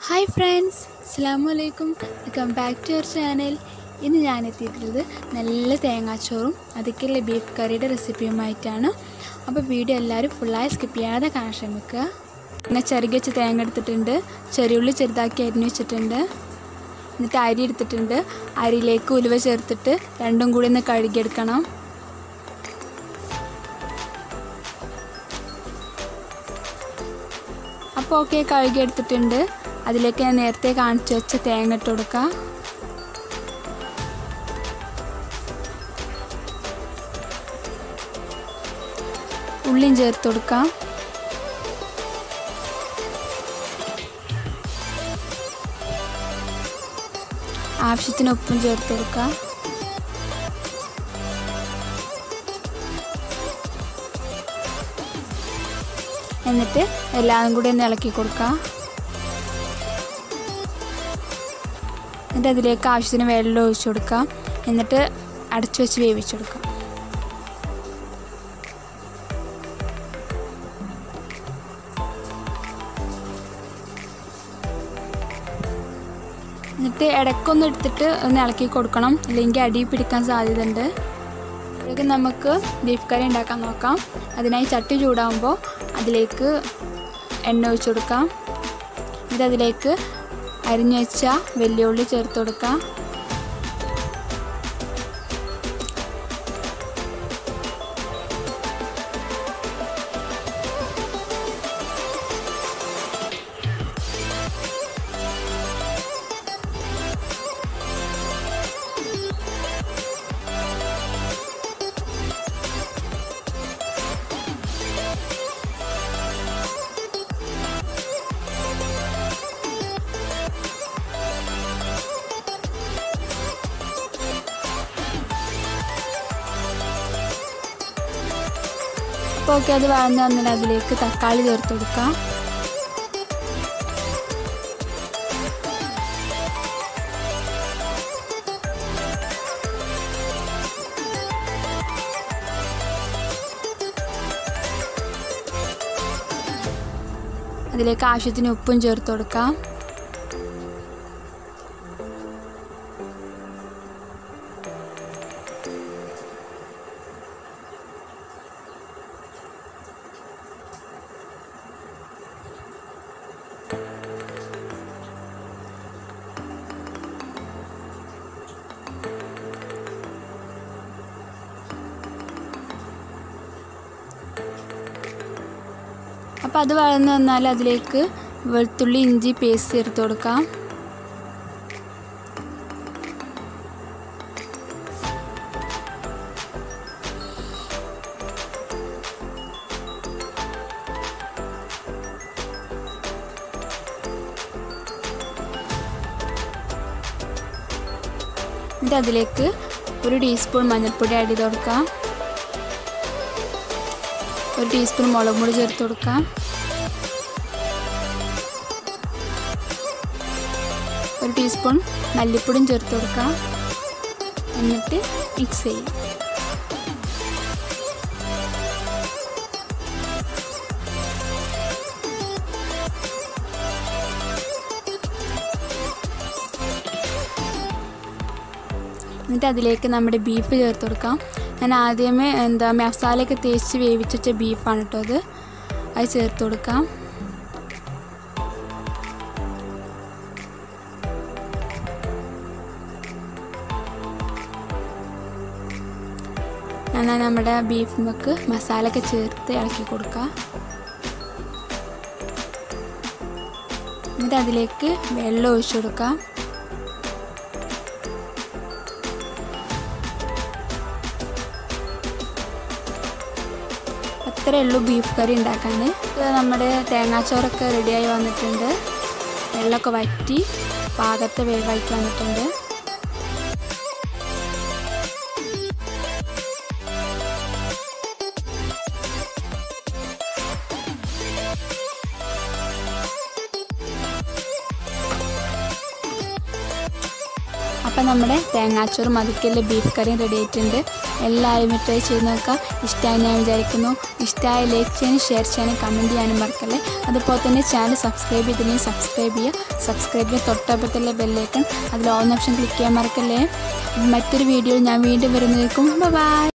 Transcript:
hi friends അസ്സാം വലൈക്കും welcome back to your channel ഇന്ന് ഞാൻ എത്തിയിട്ടുള്ളത് നല്ല തേങ്ങാച്ചോറും അതുക്കുള്ള ബീഫ് കറിയുടെ റെസിപ്പിയുമായിട്ടാണ് അപ്പോൾ വീഡിയോ എല്ലാവരും ഫുള്ളായി സ്കിപ്പ് ചെയ്യാതെ കാണാൻ ശ്രമിക്കുക പിന്നെ ചെറുകി വെച്ച് തേങ്ങ എടുത്തിട്ടുണ്ട് ചെറിയുള്ളി ചെറുതാക്കി അരിഞ്ഞ് വെച്ചിട്ടുണ്ട് എന്നിട്ട് അരി എടുത്തിട്ടുണ്ട് അരിയിലേക്ക് ഉലുവ ചേർത്തിട്ട് രണ്ടും കൂടി ഒന്ന് കഴുകിയെടുക്കണം അപ്പോൾ ഓക്കെ കഴുകി എടുത്തിട്ടുണ്ട് അതിലേക്ക് ഞാൻ നേരത്തെ കാണിച്ചു വെച്ച തേങ്ങ ഇട്ട് കൊടുക്കാം ഉള്ളിയും ചേർത്ത് കൊടുക്കാം ആവശ്യത്തിന് ഉപ്പും ചേർത്ത് കൊടുക്കാം എന്നിട്ട് എല്ലാം കൂടി ഒന്ന് ഇളക്കി കൊടുക്കാം എന്നിട്ട് അതിലേക്ക് ആവശ്യത്തിന് വെള്ളം ഒഴിച്ചു കൊടുക്കാം എന്നിട്ട് അടച്ചു വെച്ച് വേവിച്ചു കൊടുക്കാം എന്നിട്ട് ഇടയ്ക്കൊന്ന് എടുത്തിട്ട് ഒന്ന് ഇളക്കി കൊടുക്കണം അല്ലെങ്കിൽ അടി പിടിക്കാൻ സാധ്യതയുണ്ട് അപ്പോഴേക്കും നമുക്ക് ബീഫ് കറി ഉണ്ടാക്കാൻ നോക്കാം അതിനായി ചട്ടി ചൂടാകുമ്പോൾ അതിലേക്ക് എണ്ണ ഒഴിച്ചു കൊടുക്കാം എന്നിട്ട് അതിലേക്ക് അരിഞ്ഞു വെച്ച വെല്ലുള്ളി ചേർത്ത് കൊടുക്കാം അപ്പോൾ ഓക്കെ അത് വഴന്ന് വന്നിട്ട് അതിലേക്ക് തക്കാളി ചേർത്ത് കൊടുക്കാം അതിലേക്ക് ആവശ്യത്തിന് ഉപ്പും ചേർത്ത് കൊടുക്കാം അപ്പോൾ അത് വളർന്നു വന്നാൽ അതിലേക്ക് വെളുത്തുള്ളി ഇഞ്ചി പേസ്റ്റ് ചേർത്ത് കൊടുക്കാം എന്നിട്ട് അതിലേക്ക് ഒരു ടീസ്പൂൺ മഞ്ഞൾപ്പൊടി ആഡ് ചെയ്ത് കൊടുക്കാം ഒരു ടീസ്പൂൺ മുളക് പൊടി ചേർത്ത് കൊടുക്കാം ഒരു ടീസ്പൂൺ മല്ലിപ്പൊടിയും ചേർത്ത് കൊടുക്കാം എന്നിട്ട് മിക്സ് ചെയ്യും എന്നിട്ട് അതിലേക്ക് നമ്മുടെ ബീഫ് ചേർത്ത് കൊടുക്കാം ഞാൻ ആദ്യമേ എന്താ മസാലയൊക്കെ തേച്ച് വേവിച്ച് വെച്ച ബീഫാണ് കേട്ടോ അത് അത് ചേർത്ത് കൊടുക്കാം എന്നാൽ നമ്മുടെ ബീഫ് നമുക്ക് മസാലയൊക്കെ ചേർത്ത് ഇളക്കി കൊടുക്കാം എന്നിട്ട് അതിലേക്ക് വെള്ളം ഒഴിച്ചു കൊടുക്കാം അത്രയേ ഉള്ളൂ ബീഫ് കറി ഉണ്ടാക്കാൻ നമ്മുടെ തേങ്ങാച്ചോറൊക്കെ റെഡിയായി വന്നിട്ടുണ്ട് വെള്ളമൊക്കെ വറ്റി പാകത്തെ വേവായിട്ട് വന്നിട്ടുണ്ട് അപ്പം നമ്മുടെ തേങ്ങാച്ചോറും അതിക്കല്ല ബീഫ് കറിയും റെഡി ആയിട്ടുണ്ട് എല്ലാവരും ട്രൈ ചെയ്ത് നോക്കുക ഇഷ്ടമായി ഞാൻ വിചാരിക്കുന്നു ഇഷ്ടമായി ലൈക്ക് ചെയ്യാനും ഷെയർ ചെയ്യാനും കമൻറ്റ് ചെയ്യാനും മറക്കല്ലേ അതുപോലെ തന്നെ ചാനൽ സബ്സ്ക്രൈബ് ചെയ്തില്ലെങ്കിൽ സബ്സ്ക്രൈബ് ചെയ്യുക സബ്സ്ക്രൈബ് ചെയ്യുക തൊട്ടപ്പുറത്തുള്ള ബെല്ലൈക്കൺ അതിൽ ഓൺ ഓപ്ഷൻ ക്ലിക്ക് ചെയ്യാൻ മറക്കല്ലേ മറ്റൊരു വീഡിയോയിൽ ഞാൻ വീണ്ടും വരുന്നതായിരിക്കും ബൈ